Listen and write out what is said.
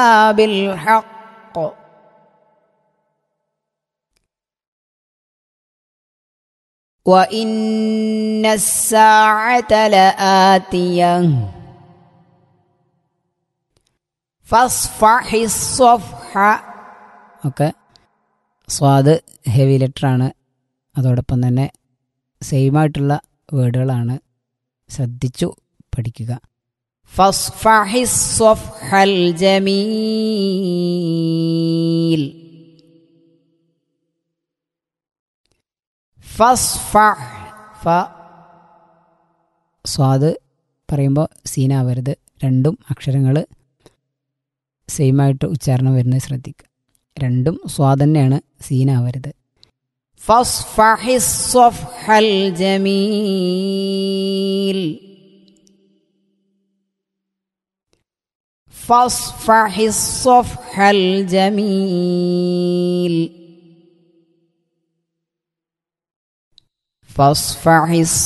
بالحق وإن الساعة لآتية فاصفح الصفح ഒക്കെ സ്വാദ് ഹെവി ലെറ്ററാണ് അതോടൊപ്പം തന്നെ സെയിം ആയിട്ടുള്ള വേർഡുകളാണ് ശ്രദ്ധിച്ചു പഠിക്കുക فاصفح الصفح الجميل فاصفح ഫ സ്വാദ് പറയുമ്പോൾ സീനാവരുത് രണ്ടും അക്ഷരങ്ങൾ സെയിം ആയിട്ട് ഉച്ചാരണം വരുന്നത് ശ്രദ്ധിക്കുക രണ്ടും സ്വാദ് തന്നെയാണ് സീനാവരുത് فاصفح الصفح الجميل فاصفح الصفح الجميل فاصفح